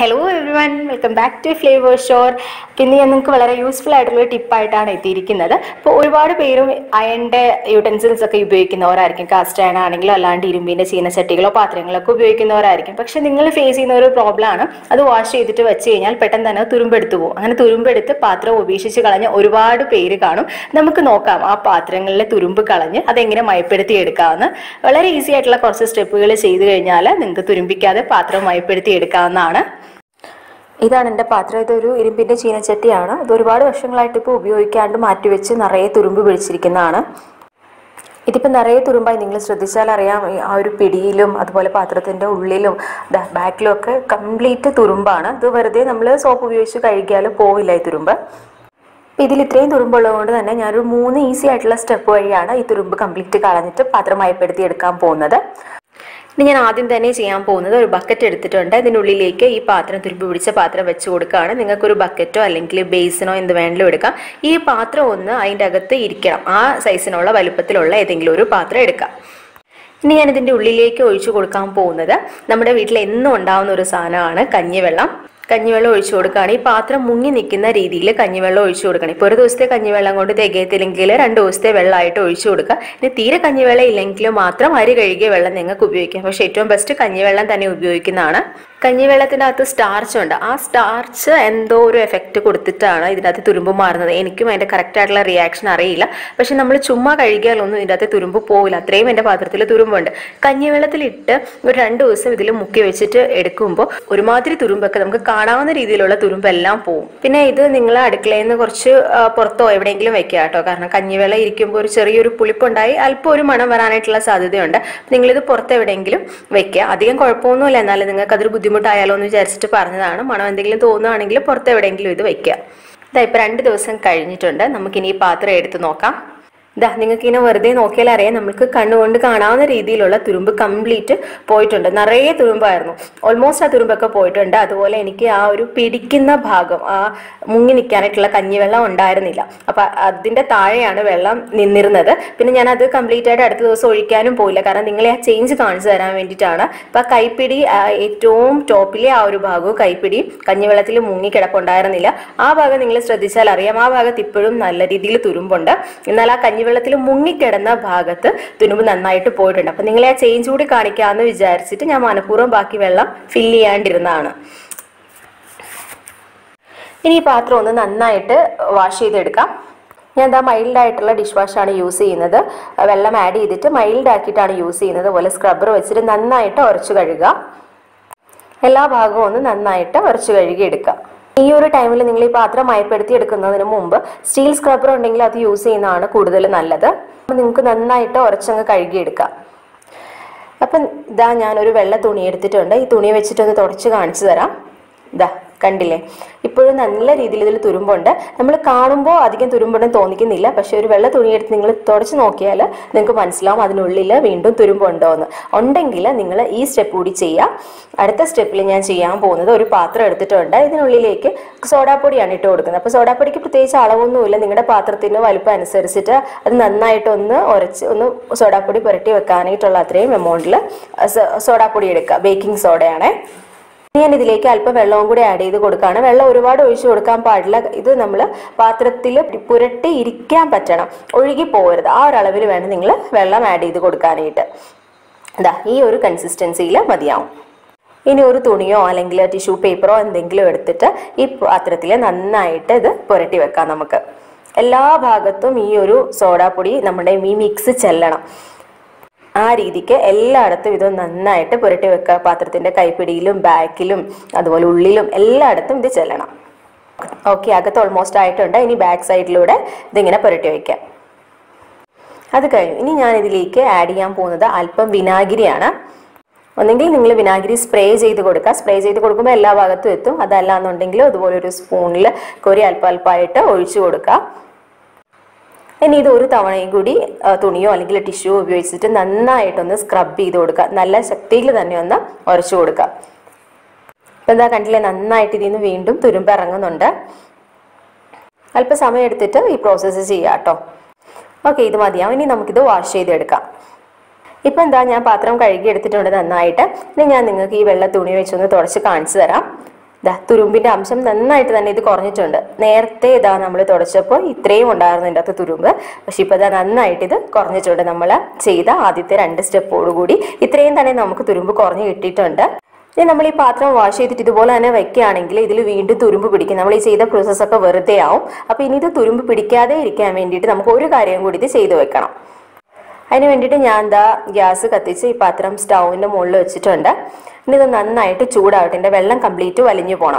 hello everyone welcome back to flavour shore പിന്നെ ഞാൻ നിങ്ങൾക്ക് വളരെ യൂസ്ഫുൾ ആയിട്ടുള്ള ടിപ്പായിട്ടാണ് എത്തിയിരിക്കുന്നത് അപ്പോൾ ഒരുപാട് പേരും അയണിൻ്റെ യൂട്ടൻസിൽസ് ഒക്കെ ഉപയോഗിക്കുന്നവരായിരിക്കും കാസ്റ്റ് അയൺ ആണെങ്കിലോ അല്ലാണ്ട് ഇരുമ്പിൻ്റെ ചീനച്ചട്ടികളോ പാത്രങ്ങളൊക്കെ ഉപയോഗിക്കുന്നവരായിരിക്കും പക്ഷെ നിങ്ങൾ ഫേസ് ചെയ്യുന്ന ഒരു പ്രോബ്ലം ആണ് അത് വാഷ് ചെയ്തിട്ട് വെച്ച് കഴിഞ്ഞാൽ പെട്ടെന്ന് തന്നെ തുരുമ്പെടുത്ത് പോകും അങ്ങനെ തുരുമ്പെടുത്ത് പാത്രം ഉപേക്ഷിച്ച് കളഞ്ഞ ഒരുപാട് പേര് കാണും നമുക്ക് നോക്കാം ആ പാത്രങ്ങളിലെ തുരുമ്പ് കളഞ്ഞ് അതെങ്ങനെ മയപ്പെടുത്തി എടുക്കാമെന്ന് വളരെ ഈസി ആയിട്ടുള്ള കുറച്ച് സ്റ്റെപ്പുകൾ ചെയ്തു കഴിഞ്ഞാൽ നിങ്ങൾക്ക് തുരുമ്പിക്കാതെ പാത്രം മയപ്പെടുത്തി എടുക്കാവുന്നതാണ് ഇതാണ് എൻ്റെ പാത്രം ഇതൊരു ഇരുമ്പിൻ്റെ ചീനച്ചട്ടിയാണ് ഇത് ഒരുപാട് വർഷങ്ങളായിട്ട് ഇപ്പോൾ ഉപയോഗിക്കാണ്ട് മാറ്റിവെച്ച് നിറയെ തുരുമ്പ് പിടിച്ചിരിക്കുന്നതാണ് ഇതിപ്പോൾ നിറയെ തുരുമ്പായി നിങ്ങൾ ശ്രദ്ധിച്ചാൽ അറിയാം ഈ ആ ഒരു പിടിയിലും അതുപോലെ പാത്രത്തിൻ്റെ ഉള്ളിലും ദാ ബാക്കിലും ഒക്കെ കംപ്ലീറ്റ് തുരുമ്പാണ് ഇത് വെറുതെ നമ്മൾ സോപ്പ് ഉപയോഗിച്ച് കഴുകിയാൽ പോവില്ല ഈ തുരുമ്പ് അപ്പോൾ ഇതിൽ ഇത്രയും തുരുമ്പുള്ളതുകൊണ്ട് തന്നെ ഞാനൊരു മൂന്ന് ഈസി ആയിട്ടുള്ള സ്റ്റെപ്പ് വഴിയാണ് ഈ തുരുമ്പ് കംപ്ലീറ്റ് കളഞ്ഞിട്ട് പാത്രം മയപ്പെടുത്തി എടുക്കാൻ പോകുന്നത് ഇനി ഞാൻ ആദ്യം തന്നെ ചെയ്യാൻ പോകുന്നത് ഒരു ബക്കറ്റ് എടുത്തിട്ടുണ്ട് ഇതിനുള്ളിലേക്ക് ഈ പാത്രം തുരുമ്പ് പിടിച്ച പാത്രം വെച്ച് കൊടുക്കുകയാണ് നിങ്ങൾക്കൊരു ബക്കറ്റോ അല്ലെങ്കിൽ ബേസിനോ എന്ത് വേണമെങ്കിലും എടുക്കാം ഈ പാത്രം ഒന്ന് അതിൻ്റെ അകത്ത് ഇരിക്കണം ആ സൈസിനുള്ള വലുപ്പത്തിലുള്ള ഏതെങ്കിലും ഒരു പാത്രം എടുക്കാം ഇനി ഞാൻ ഇതിൻ്റെ ഉള്ളിലേക്ക് ഒഴിച്ചു കൊടുക്കാൻ പോകുന്നത് നമ്മുടെ വീട്ടിൽ എന്നും ഉണ്ടാവുന്ന ഒരു സാധനമാണ് കഞ്ഞിവെള്ളം കഞ്ഞിവെള്ളം ഒഴിച്ചു കൊടുക്കുകയാണ് ഈ പാത്രം മുങ്ങി നിൽക്കുന്ന രീതിയിൽ കഞ്ഞിവെള്ളം ഒഴിച്ചു കൊടുക്കണം ഇപ്പോൾ ഒരു ദിവസത്തെ കഞ്ഞിവെള്ളം കൊണ്ട് തികയത്തില്ലെങ്കിൽ രണ്ട് ദിവസത്തെ വെള്ളമായിട്ട് ഒഴിച്ചു കൊടുക്കുക ഇനി തീരെ കഞ്ഞിവെള്ളം ഇല്ലെങ്കിൽ മാത്രം അരി കഴുകിയ വെള്ളം നിങ്ങൾക്ക് ഉപയോഗിക്കാം പക്ഷേ ഏറ്റവും ബെസ്റ്റ് കഞ്ഞിവെള്ളം തന്നെ ഉപയോഗിക്കുന്നതാണ് കഞ്ഞിവെള്ളത്തിൻ്റെ അകത്ത് സ്റ്റാർച്ച് ഉണ്ട് ആ സ്റ്റാർച്ച് എന്തോ ഒരു എഫക്റ്റ് കൊടുത്തിട്ടാണ് ഇതിനകത്ത് തുരുമ്പ് മാറുന്നത് എനിക്കും അതിൻ്റെ കറക്റ്റ് ആയിട്ടുള്ള റിയാക്ഷൻ അറിയില്ല പക്ഷെ നമ്മൾ ചുമ്മാ കഴുകിയാലൊന്നും ഇതിൻ്റെ അകത്ത് തുരുമ്പ് പോവില്ല അത്രയും എൻ്റെ പാത്രത്തിൽ തുരുമ്പുണ്ട് കഞ്ഞിവെള്ളത്തിലിട്ട് ഒരു രണ്ട് ദിവസം ഇതിൽ മുക്കി വെച്ചിട്ട് എടുക്കുമ്പോൾ ഒരുമാതിരി തുരുമ്പൊക്കെ നമുക്ക് കാണാവുന്ന രീതിയിലുള്ള തുരുമ്പെല്ലാം പോവും പിന്നെ ഇത് നിങ്ങൾ അടുക്കളയിൽ നിന്ന് കുറച്ച് ആ, പുറത്തോ എവിടെയെങ്കിലും വെക്കുക കേട്ടോ കാരണം കഞ്ഞിവെള്ളം ഇരിക്കുമ്പോൾ ഒരു ചെറിയൊരു പുളിപ്പുണ്ടായി അല്പം ഒരു മണം വരാനായിട്ടുള്ള സാധ്യതയുണ്ട് നിങ്ങളിത് പുറത്ത് എവിടെയെങ്കിലും വെക്കുക അധികം കുഴപ്പമൊന്നുമില്ല എന്നാലും നിങ്ങൾക്ക് അതൊരു ബുദ്ധിമുട്ടായാലോ എന്ന് വിചാരിച്ചിട്ട് പറഞ്ഞതാണ് മണം എന്തെങ്കിലും തോന്നുകയാണെങ്കിൽ പുറത്ത് എവിടെയെങ്കിലും ഇത് വെക്കുക ഇതാ ഇപ്പം രണ്ട് ദിവസം കഴിഞ്ഞിട്ടുണ്ട് നമുക്കിനി ഈ പാത്രം എടുത്ത് നോക്കാം ഇതാ നിങ്ങൾക്ക് ഇങ്ങനെ വെറുതെ നോക്കിയാൽ അറിയാം നമുക്ക് കണ്ണുകൊണ്ട് കാണാവുന്ന രീതിയിലുള്ള തുരുമ്പ് കംപ്ലീറ്റ് പോയിട്ടുണ്ട് നിറയെ തുരുമ്പായിരുന്നു ഓൾമോസ്റ്റ് ആ തുരുമ്പൊക്കെ പോയിട്ടുണ്ട് അതുപോലെ എനിക്ക് ആ ഒരു പിടിക്കുന്ന ഭാഗം ആ മുങ്ങി നിൽക്കാനായിട്ടുള്ള കഞ്ഞിവെള്ളം ഉണ്ടായിരുന്നില്ല അപ്പൊ അതിന്റെ താഴെയാണ് വെള്ളം നിന്നിരുന്നത് പിന്നെ ഞാൻ അത് കംപ്ലീറ്റ് ആയിട്ട് അടുത്ത ദിവസം ഒഴിക്കാനും പോയില്ല കാരണം നിങ്ങളെ ആ ചേഞ്ച് കാണിച്ചു തരാൻ വേണ്ടിയിട്ടാണ് അപ്പൊ ആ കൈപ്പിടി ആ, ഏറ്റവും ടോപ്പിലെ ആ ഒരു ഭാഗവും കൈപ്പിടി കഞ്ഞിവെള്ളത്തിൽ മുങ്ങി കിടപ്പുണ്ടായിരുന്നില്ല ആ ഭാഗം നിങ്ങൾ ശ്രദ്ധിച്ചാൽ അറിയാം ആ ഭാഗത്ത് ഇപ്പോഴും നല്ല രീതിയിൽ തുരുമ്പുണ്ട് എന്നാൽ ആ കഞ്ഞിവെള്ളത്തിൽ മുങ്ങിക്കിടന്ന ഭാഗത്ത് തുരുമ്പ് നന്നായിട്ട് പോയിട്ടുണ്ട് അപ്പൊ നിങ്ങളെ ആ ചേഞ്ച് കൂടി കാണിക്കാമെന്ന് വിചാരിച്ചിട്ട് ഞാൻ മനഃപൂർവ്വം ബാക്കി വെള്ളം ഫില്ല് ചെയ്യാണ്ടിരുന്നതാണ് ഇനി ഈ പാത്രം ഒന്ന് നന്നായിട്ട് വാഷ് ചെയ്തെടുക്കാം ഞാൻ എന്താ മൈൽഡ് ആയിട്ടുള്ള ഡിഷ് വാഷാണ് യൂസ് ചെയ്യുന്നത് വെള്ളം ആഡ് ചെയ്തിട്ട് മൈൽഡ് ആക്കിയിട്ടാണ് യൂസ് ചെയ്യുന്നത് അതുപോലെ സ്ക്രബ്ബർ വെച്ചിട്ട് നന്നായിട്ട് ഉരച്ച് കഴുകുക എല്ലാ ഭാഗവും ഒന്ന് നന്നായിട്ട് ഉരച്ച് കഴുകി എടുക്കുക ഈ ഒരു ടൈമിൽ നിങ്ങൾ ഈ പാത്രം മയപ്പെടുത്തി എടുക്കുന്നതിന് മുമ്പ് സ്റ്റീൽ സ്ക്രബ്ബർ ഉണ്ടെങ്കിൽ അത് യൂസ് ചെയ്യുന്നതാണ് കൂടുതൽ നല്ലത് അപ്പം നിങ്ങൾക്ക് നന്നായിട്ട് ഉരച്ചങ്ങ് കഴുകിയെടുക്കാം അപ്പം ഇതാ ഞാനൊരു വെള്ള തുണി എടുത്തിട്ടുണ്ട് ഈ തുണി വെച്ചിട്ടൊന്ന് തുടച്ച് കാണിച്ചു തരാം ഇതാ കണ്ടില്ലേ ഇപ്പോഴും നല്ല രീതിയിൽ ഇതിൽ തുരുമ്പുണ്ട് നമ്മൾ കാണുമ്പോൾ അധികം തുരുമ്പുണ്ടെന്ന് തോന്നിക്കുന്നില്ല പക്ഷെ ഒരു വെള്ള തുണി എടുത്ത് നിങ്ങൾ തുടച്ച് നോക്കിയാൽ നിങ്ങൾക്ക് മനസ്സിലാവും അതിനുള്ളിൽ വീണ്ടും തുരുമ്പുണ്ടോ എന്ന് ഉണ്ടെങ്കിൽ നിങ്ങൾ ഈ സ്റ്റെപ്പ് കൂടി ചെയ്യുക അടുത്ത സ്റ്റെപ്പിൽ ഞാൻ ചെയ്യാൻ പോകുന്നത് ഒരു പാത്രം എടുത്തിട്ടുണ്ട് ഇതിനുള്ളിലേക്ക് സോഡാപ്പൊടിയാണ് ഇട്ട് കൊടുക്കുന്നത് അപ്പോൾ സോഡാപ്പൊടിക്ക് പ്രത്യേകിച്ച് അളവൊന്നുമില്ല നിങ്ങളുടെ പാത്രത്തിന് വലുപ്പം അനുസരിച്ചിട്ട് അത് നന്നായിട്ടൊന്ന് ഉരച്ച് ഒന്ന് സോഡാപ്പൊടി പുരട്ടി വെക്കാനായിട്ടുള്ള അത്രയും എമൗണ്ടിൽ സോഡാപ്പൊടി എടുക്കുക ബേക്കിംഗ് സോഡയാണേ ഞാൻ ഇതിലേക്ക് അല്പം വെള്ളവും കൂടി ആഡ് ചെയ്ത് കൊടുക്കുകയാണ് വെള്ളം ഒരുപാട് ഒഴിച്ചു കൊടുക്കാൻ പാടില്ല ഇത് നമ്മൾ പാത്രത്തിൽ പുരട്ടി ഇരിക്കാൻ പറ്റണം ഒഴുകി പോകരുത് ആ ഒരു അളവിൽ വേണം നിങ്ങൾ വെള്ളം ആഡ് ചെയ്ത് കൊടുക്കാനായിട്ട് ഇതാ ഈ ഒരു കൺസിസ്റ്റൻസിയിൽ മതിയാവും ഇനി ഒരു തുണിയോ അല്ലെങ്കിൽ ടിഷ്യൂ പേപ്പറോ എന്തെങ്കിലും എടുത്തിട്ട് ഈ പാത്രത്തിൽ നന്നായിട്ട് ഇത് പുരട്ടി വെക്കാം നമുക്ക് എല്ലാ ഭാഗത്തും ഈ ഒരു സോഡാപ്പൊടി നമ്മുടെ ഈ മിക്സ് ചെല്ലണം ആ രീതിക്ക് എല്ലായിടത്തും ഇത് നന്നായിട്ട് പുരട്ടി വെക്കുക പാത്രത്തിന്റെ കൈപ്പിടിയിലും ബാക്കിലും അതുപോലെ ഉള്ളിലും എല്ലായിടത്തും ഇത് ചെല്ലണം ഓക്കെ അകത്ത് ഓൾമോസ്റ്റ് ആയിട്ടുണ്ട് ഇനി ബാക്ക് സൈഡിലൂടെ ഇതിങ്ങനെ പുരട്ടി വെക്കാം അത് കഴിഞ്ഞു ഇനി ഞാൻ ഇതിലേക്ക് ആഡ് ചെയ്യാൻ പോകുന്നത് അല്പം വിനാഗിരിയാണ് ഒന്നെങ്കിൽ നിങ്ങൾ വിനാഗിരി സ്പ്രേ ചെയ്ത് കൊടുക്കുക സ്പ്രേ ചെയ്ത് കൊടുക്കുമ്പോൾ എല്ലാ ഭാഗത്തും എത്തും അതല്ല എന്നുണ്ടെങ്കിൽ അതുപോലെ ഒരു സ്പൂണിൽ കൊരി അല്പം അല്പമായിട്ട് ഒഴിച്ചു കൊടുക്കുക ഇനി ഇത് ഒരു തവണയും കൂടി ആ, തുണിയോ അല്ലെങ്കിൽ ടിഷ്യൂ ഉപയോഗിച്ചിട്ട് നന്നായിട്ടൊന്ന് സ്ക്രബ് ചെയ്ത് കൊടുക്കുക നല്ല ശക്തിയിൽ തന്നെ ഒന്ന് ഉരച്ചു കൊടുക്കുക ഇപ്പം എന്താ കണ്ടില്ലേ നന്നായിട്ട് ഇതിൽ നിന്ന് വീണ്ടും തുരുമ്പ് ഇറങ്ങുന്നുണ്ട് അല്പസമയം എടുത്തിട്ട് ഈ പ്രോസസ്സ് ചെയ്യാം കേട്ടോ ഓക്കെ ഇത് മതിയാവും ഇനി നമുക്കിത് വാഷ് ചെയ്തെടുക്കാം ഇപ്പം എന്താ ഞാൻ പാത്രം കഴുകി എടുത്തിട്ടുണ്ട് നന്നായിട്ട് ഇനി ഞാൻ നിങ്ങൾക്ക് ഈ വെള്ള തുണി വെച്ചൊന്ന് തുടച്ച് കാണിച്ചു തരാം ദാ തുരുമ്പിന്റെ അംശം നന്നായിട്ട് തന്നെ ഇത് കുറഞ്ഞിട്ടുണ്ട് നേരത്തെ ഇതാ നമ്മൾ തുടച്ചപ്പോൾ ഇത്രയും ഉണ്ടായിരുന്നു ഇതിൻ്റെ അകത്ത് തുരുമ്പ് പക്ഷെ ഇപ്പോൾ ഇതാ നന്നായിട്ട് ഇത് കുറഞ്ഞിട്ടുണ്ട് നമ്മൾ ചെയ്ത ആദ്യത്തെ രണ്ട് സ്റ്റെപ്പോടുകൂടി ഇത്രയും തന്നെ നമുക്ക് തുരുമ്പ് കുറഞ്ഞ് കിട്ടിയിട്ടുണ്ട് ഇനി നമ്മൾ ഈ പാത്രം വാഷ് ചെയ്തിട്ട് ഇതുപോലെ തന്നെ വെക്കുകയാണെങ്കിൽ ഇതിൽ വീണ്ടും തുരുമ്പ് പിടിക്കും നമ്മൾ ഈ ചെയ്ത പ്രോസസ്സ് ഒക്കെ വെറുതെ ആവും അപ്പോൾ ഇനി ഇത് തുരുമ്പ് പിടിക്കാതെ ഇരിക്കാൻ വേണ്ടിയിട്ട് നമുക്ക് ഒരു കാര്യം കൂടി ഇത് ചെയ്തു വെക്കണം അതിന് വേണ്ടിയിട്ട് ഞാൻ എന്താ ഗ്യാസ് കത്തിച്ച് ഈ പാത്രം സ്റ്റൗവിൻ്റെ മുകളിൽ വെച്ചിട്ടുണ്ട് ഇനി ഇത് നന്നായിട്ട് ചൂടാവട്ടെ എൻ്റെ വെള്ളം കംപ്ലീറ്റ് വലിഞ്ഞു പോകണം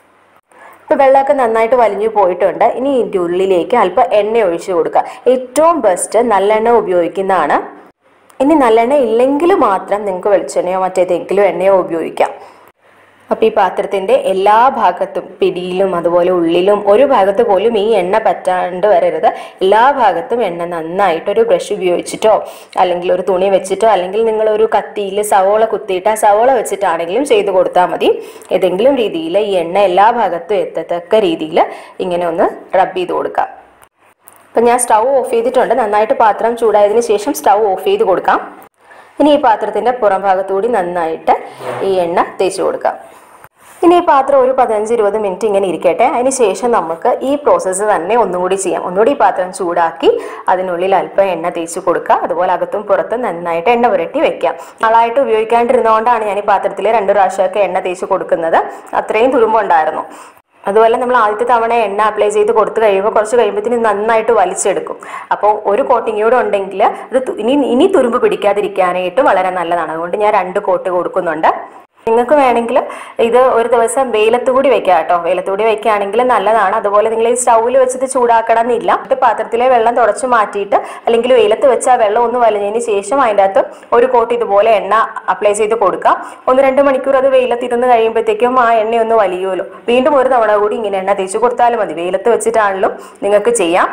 ഇപ്പോൾ വെള്ളമൊക്കെ നന്നായിട്ട് വലിഞ്ഞു പോയിട്ടുണ്ട് ഇനി ഇതിൻ്റെ ഉള്ളിലേക്ക് അല്പം എണ്ണ ഒഴിച്ചു കൊടുക്കുക ഏറ്റവും ബെസ്റ്റ് നല്ലെണ്ണ ഉപയോഗിക്കുന്നതാണ് ഇനി നല്ലെണ്ണ ഇല്ലെങ്കിൽ മാത്രം നിങ്ങൾക്ക് വെളിച്ചെണ്ണയോ മറ്റേതെങ്കിലും എണ്ണയോ ഉപയോഗിക്കാം അപ്പോൾ ഈ പാത്രത്തിൻ്റെ എല്ലാ ഭാഗത്തും പിടിയിലും അതുപോലെ ഉള്ളിലും ഒരു ഭാഗത്ത് പോലും ഈ എണ്ണ പറ്റാണ്ട് വരരുത് എല്ലാ ഭാഗത്തും എണ്ണ നന്നായിട്ട് ഒരു ബ്രഷ് ഉപയോഗിച്ചിട്ടോ അല്ലെങ്കിൽ ഒരു തുണി വെച്ചിട്ടോ അല്ലെങ്കിൽ നിങ്ങൾ ഒരു കത്തിയിൽ സവോള കുത്തിയിട്ട് ആ സവോള വെച്ചിട്ടാണെങ്കിലും ചെയ്തു കൊടുത്താൽ മതി ഏതെങ്കിലും രീതിയിൽ ഈ എണ്ണ എല്ലാ ഭാഗത്തും എത്തത്തക്ക രീതിയിൽ ഇങ്ങനെ ഒന്ന് റബ്ബ് ചെയ്ത് കൊടുക്കാം അപ്പം ഞാൻ സ്റ്റൗ ഓഫ് ചെയ്തിട്ടുണ്ട് നന്നായിട്ട് പാത്രം ചൂടായതിനു ശേഷം സ്റ്റൗ ഓഫ് ചെയ്ത് കൊടുക്കാം ഇനി ഈ പാത്രത്തിൻ്റെ പുറം ഭാഗത്തുകൂടി നന്നായിട്ട് ഈ എണ്ണ തേച്ച് കൊടുക്കാം ഇനി ഈ പാത്രം ഒരു പതിനഞ്ച് ഇരുപത് മിനിറ്റ് ഇങ്ങനെ ഇരിക്കട്ടെ അതിന് ശേഷം നമുക്ക് ഈ പ്രോസസ്സ് തന്നെ ഒന്നുകൂടി ചെയ്യാം ഒന്നുകൂടി ഈ പാത്രം ചൂടാക്കി അതിനുള്ളിൽ അല്പം എണ്ണ തേച്ച് കൊടുക്കുക അതുപോലെ അകത്തും പുറത്തും നന്നായിട്ട് എണ്ണ പുരട്ടി വെക്കാം നാളായിട്ട് ഉപയോഗിക്കാണ്ടിരുന്നതുകൊണ്ടാണ് ഞാൻ ഈ പാത്രത്തിൽ രണ്ട് പ്രാവശ്യമൊക്കെ എണ്ണ തേച്ച് കൊടുക്കുന്നത് അത്രയും തുരുമ്പുണ്ടായിരുന്നു അതുപോലെ നമ്മൾ ആദ്യത്തെ തവണ എണ്ണ അപ്ലൈ ചെയ്ത് കൊടുത്തു കഴിയുമ്പോൾ കുറച്ച് കഴിയുമ്പോഴത്തേന് നന്നായിട്ട് വലിച്ചെടുക്കും അപ്പോൾ ഒരു കോട്ടിങ് കൂടെ ഉണ്ടെങ്കിൽ അത് തു- ഇനി ഇനി തുരുമ്പ് പിടിക്കാതിരിക്കാനായിട്ട് വളരെ നല്ലതാണ് അതുകൊണ്ട് ഞാൻ രണ്ട് കോട്ട് കൊടുക്കുന്നുണ്ട് നിങ്ങൾക്ക് വേണമെങ്കിൽ ഇത് ഒരു ദിവസം വെയിലത്ത് കൂടി വെക്കാം കേട്ടോ വെയിലത്ത് കൂടി വെക്കുകയാണെങ്കിൽ നല്ലതാണ് അതുപോലെ നിങ്ങൾ ഈ സ്റ്റൗവിൽ വെച്ചിട്ട് ചൂടാക്കണം എന്നില്ല എന്നിട്ട് പാത്രത്തിലെ വെള്ളം തുടച്ചു മാറ്റിയിട്ട് അല്ലെങ്കിൽ വെയിലത്ത് വെച്ച് ആ വെള്ളം ഒന്ന് വലിഞ്ഞതിന് ശേഷം അതിൻ്റെ അകത്ത് ഒരു കോട്ട് ഇതുപോലെ എണ്ണ അപ്ലൈ ചെയ്ത് കൊടുക്കാം ഒന്ന് രണ്ട് മണിക്കൂർ അത് വെയിലത്ത് ഇരുന്ന് കഴിയുമ്പോഴത്തേക്കും ആ എണ്ണ ഒന്ന് വലിയുമല്ലോ വീണ്ടും ഒരു തവണ കൂടി ഇങ്ങനെ എണ്ണ തേച്ച് കൊടുത്താലും മതി വെയിലത്ത് വെച്ചിട്ടാണല്ലോ നിങ്ങൾക്ക് ചെയ്യാം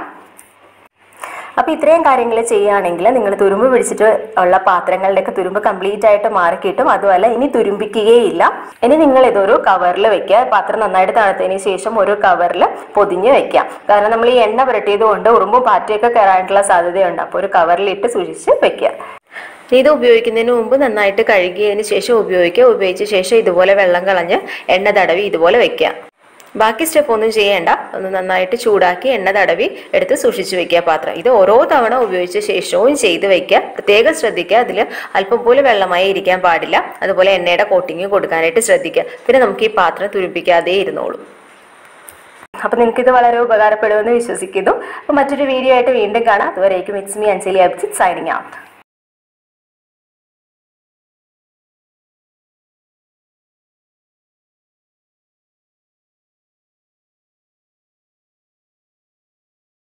അപ്പോൾ ഇത്രയും കാര്യങ്ങൾ ചെയ്യുകയാണെങ്കിൽ നിങ്ങൾ തുരുമ്പ് പിടിച്ചിട്ട് ഉള്ള പാത്രങ്ങളുടെയൊക്കെ തുരുമ്പ് കംപ്ലീറ്റ് ആയിട്ട് മാറി കിട്ടും അതുമല്ല ഇനി തുരുമ്പിക്കുകയില്ല ഇനി നിങ്ങൾ ഇതൊരു കവറിൽ വെക്കുക പാത്രം നന്നായിട്ട് തണുത്തതിന് ശേഷം ഒരു കവറിൽ പൊതിഞ്ഞ് വെക്കാം കാരണം നമ്മൾ ഈ എണ്ണ പുരട്ടിയത് കൊണ്ട് ഉറുമ്പും പാറ്റയൊക്കെ കയറാനായിട്ടുള്ള സാധ്യതയുണ്ട് അപ്പോൾ ഒരു കവറിലിട്ട് സൂക്ഷിച്ച് വെക്കുക ഇത് ഉപയോഗിക്കുന്നതിന് മുമ്പ് നന്നായിട്ട് കഴുകിയതിന് ശേഷം ഉപയോഗിക്കുക ഉപയോഗിച്ച ശേഷം ഇതുപോലെ വെള്ളം കളഞ്ഞ് എണ്ണ തടവി ഇതുപോലെ വെക്കുക ബാക്കി സ്റ്റെപ്പ് ഒന്നും ചെയ്യേണ്ട ഒന്ന് നന്നായിട്ട് ചൂടാക്കി എണ്ണ തടവി എടുത്ത് സൂക്ഷിച്ചു വെക്കുക പാത്രം ഇത് ഓരോ തവണ ഉപയോഗിച്ച ശേഷവും ചെയ്ത് വെക്കുക പ്രത്യേകം ശ്രദ്ധിക്കുക അതിൽ അല്പം പോലും വെള്ളമായി ഇരിക്കാൻ പാടില്ല അതുപോലെ എണ്ണയുടെ കോട്ടിങ് കൊടുക്കാനായിട്ട് ശ്രദ്ധിക്കുക പിന്നെ നമുക്ക് ഈ പാത്രം തുരുപ്പിക്കാതെ ഇരുന്നോളൂ അപ്പൊ നിങ്ങൾക്ക് ഇത് വളരെ ഉപകാരപ്പെടുമെന്ന് വിശ്വസിക്കുന്നു അപ്പൊ മറ്റൊരു വീഡിയോ ആയിട്ട് വീണ്ടും കാണാം അതുവരേക്കും it's me Anjali Abhijith signing out